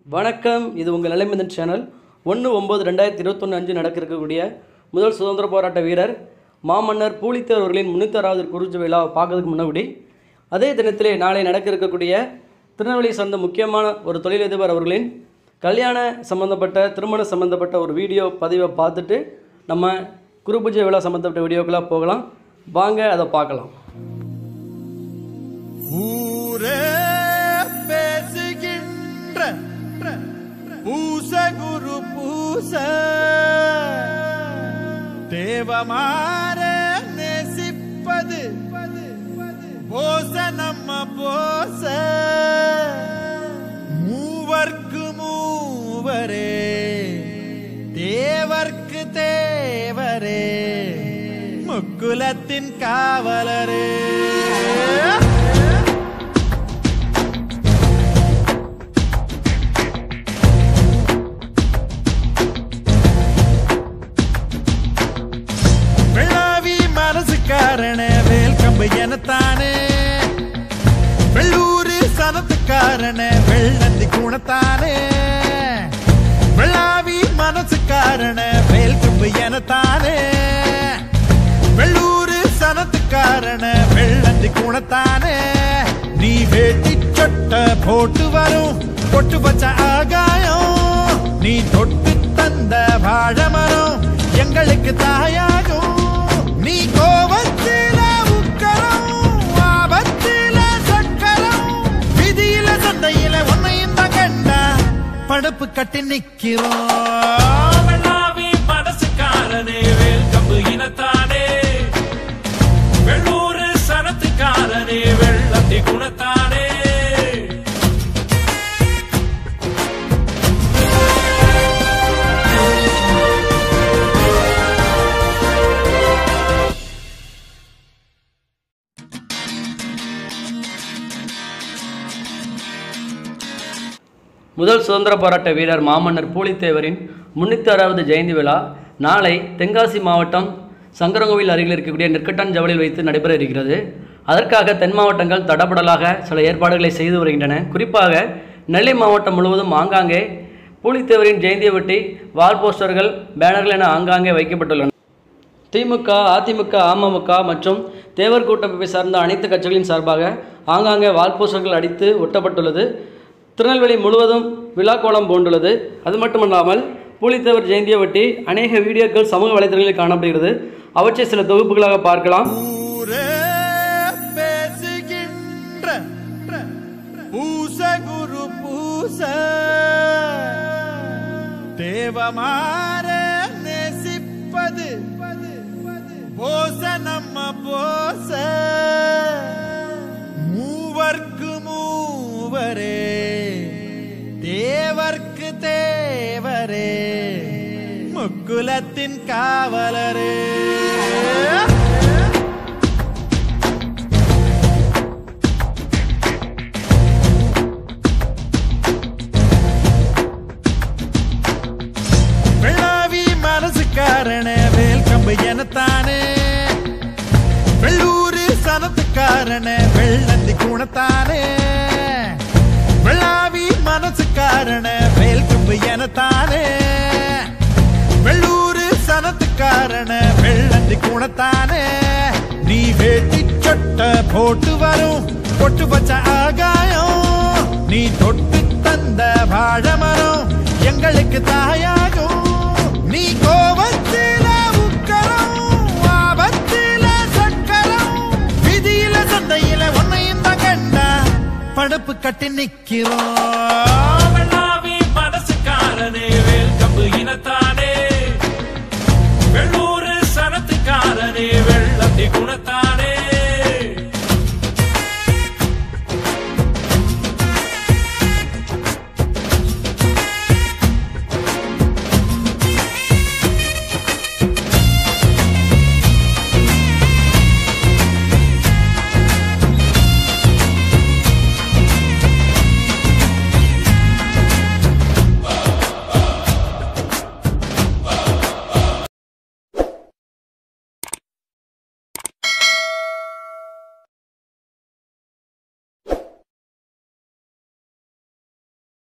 வணக்கம் இது உங்கள் நிலைமதன் சேனல் ஒன்று ஒம்பது ரெண்டாயிரத்தி இருபத்தொன்று அஞ்சு நடக்க இருக்கக்கூடிய முதல் சுதந்திர போராட்ட வீரர் மாமன்னர் பூலித்தேவர் அவர்களின் முன்னூத்தாறாவது குருஜ விழாவை பார்க்கறதுக்கு முன்னாடி அதே தினத்திலே நாளை நடக்க இருக்கக்கூடிய திருநெல்வேலி சார்ந்த முக்கியமான ஒரு தொழிலதிபர் அவர்களின் கல்யாண சம்பந்தப்பட்ட திருமண சம்பந்தப்பட்ட ஒரு வீடியோ பதிவை பார்த்துட்டு நம்ம குரு பூஜை விழா சம்பந்தப்பட்ட வீடியோக்கெல்லாம் போகலாம் வாங்க அதை பார்க்கலாம் ஊரே பேசுகின்ற பூச குரு பூச தேவமாற நேசிப்பது போச நம்ம போச மூவர்க்கு மூவரே தேவர்க்கு தேவரே முக்குலத்தின் காவலரே வெள்ளாவி மனசுக்காரன வேல் கம்பு எனத்தானே வெள்ளூரு சனத்துக்காரன வெள்ளந்தி குணத்தானே வெள்ளாவி மனசுக்காரன வேல் கம்பு எனத்தானே வெள்ளூரு சனத்துக்காரன வெள்ளந்தி குணத்தானே நீ வேட்டி சொட்ட போட்டு வரும் பொட்டு வச்ச ஆகாயம் நீ தொட்டு தந்த வாழமரம் எங்களுக்கு தாயாகும் நீ கோபத்தில உக்கரம் ஆபத்தில சக்கரம் விதியில சந்தையில உன்னையும் தான் கண்டா படப்பு கட்டி நிக்கிறோம் வெள்ளாவி மனசுக்காரனே வேல் கம்பு இனத்தானே வெள்ளூரு சனத்துக்காரனே வெள்ளத்தி குணத்தானே முதல் சுதந்திர போராட்ட வீரர் மாமன்னர் பூலித்தேவரின் முன்னூத்தாறாவது ஜெயந்தி விழா நாளை தென்காசி மாவட்டம் சங்கரங்கோவில் அருகில் இருக்கக்கூடிய நெற்கட்டான் ஜவலில் வைத்து நடைபெற இருக்கிறது அதற்காக தென் மாவட்டங்கள் தடபடலாக சில ஏற்பாடுகளை செய்து வருகின்றன குறிப்பாக நெல்லை மாவட்டம் முழுவதும் ஆங்காங்கே பூலித்தேவரின் ஜெயந்தியை ஒட்டி வால் போஸ்டர்கள் பேனர்கள் என ஆங்காங்கே வைக்கப்பட்டுள்ளன திமுக அதிமுக அமமுக மற்றும் தேவர் கூட்டமைப்பை சார்ந்த அனைத்து கட்சிகளின் சார்பாக ஆங்காங்கே வால்போஸ்டர்கள் அடித்து ஒட்டப்பட்டுள்ளது திருநெல்வேலி முழுவதும் விழா கோலம் பூண்டுள்ளது அது மட்டுமல்லாமல் பூலித்தேவர் ஜெயந்தியை ஒட்டி அநேக வீடியோக்கள் சமூக வலைதளங்களில் காணப்படுகிறது அவற்றை சில தொகுப்புகளாக பார்க்கலாம் ஊரே பேசுகின்ற பூச குரு பூச தேவமாற நேசிப்பது போச நம்ம போச மூவர்க்கு மூவரே தேவர்க்கு தேவரே முக்குலத்தின் காவலரே வெள்ளாவி மனசுக்காரன வேல் கம்பு எனத்தானே வெள்ளூரு சனத்துக்காரன வெள்ளந்தி குணத்தானே வெள்ளாவி மனசுக்காரன வேல் கம்பு எனத்தானே வெள்ளூரு சனத்துக்காரன வெள்ளந்தி குணத்தானே நீ வேட்டி சொட்ட போட்டு வரும் பொட்டு வச்ச ஆகாயம் நீ தொட்டு தந்த வாழமரம் எங்களுக்கு தாயாகும் நீ கோபத்தில உக்கரம் ஆபத்தில சக்கரம் விதியில சந்தையில உன்னையும் தான் கண்டா படப்பு கட்டி நிக்கிறோம் வெள்ளாவி மனசுக்காரனே வேல் கம்பு இனத்தானே வெள்ளூரு சனத்துக்காரனே வெள்ளத்தி குணத்தானே